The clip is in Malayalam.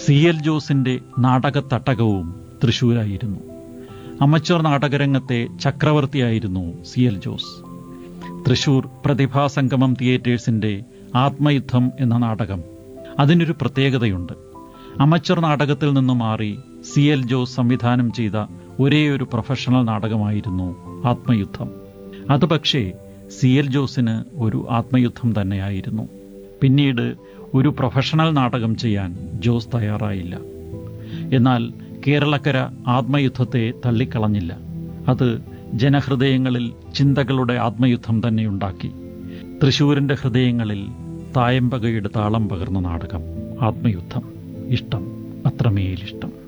സി എൽ ജോസിന്റെ നാടകത്തട്ടകവും തൃശൂരായിരുന്നു അമച്ചർ നാടകരംഗത്തെ ചക്രവർത്തിയായിരുന്നു സി എൽ ജോസ് തൃശൂർ പ്രതിഭാസംഗമം തിയേറ്റേഴ്സിന്റെ ആത്മയുദ്ധം എന്ന നാടകം അതിനൊരു പ്രത്യേകതയുണ്ട് അമച്ചർ നാടകത്തിൽ നിന്നും മാറി സി എൽ ജോസ് സംവിധാനം ചെയ്ത ഒരേയൊരു പ്രൊഫഷണൽ നാടകമായിരുന്നു ആത്മയുദ്ധം അത് പക്ഷേ സി എൽ ജോസിന് ഒരു ആത്മയുദ്ധം തന്നെയായിരുന്നു പിന്നീട് ഒരു പ്രൊഫഷണൽ നാടകം ചെയ്യാൻ ജോസ് തയ്യാറായില്ല എന്നാൽ കേരളക്കര ആത്മയുദ്ധത്തെ തള്ളിക്കളഞ്ഞില്ല അത് ജനഹൃദയങ്ങളിൽ ചിന്തകളുടെ ആത്മയുദ്ധം തന്നെയുണ്ടാക്കി തൃശൂരിന്റെ ഹൃദയങ്ങളിൽ തായമ്പകയുടെ താളം പകർന്ന നാടകം ആത്മയുദ്ധം ഇഷ്ടം അത്രമേലിഷ്ടം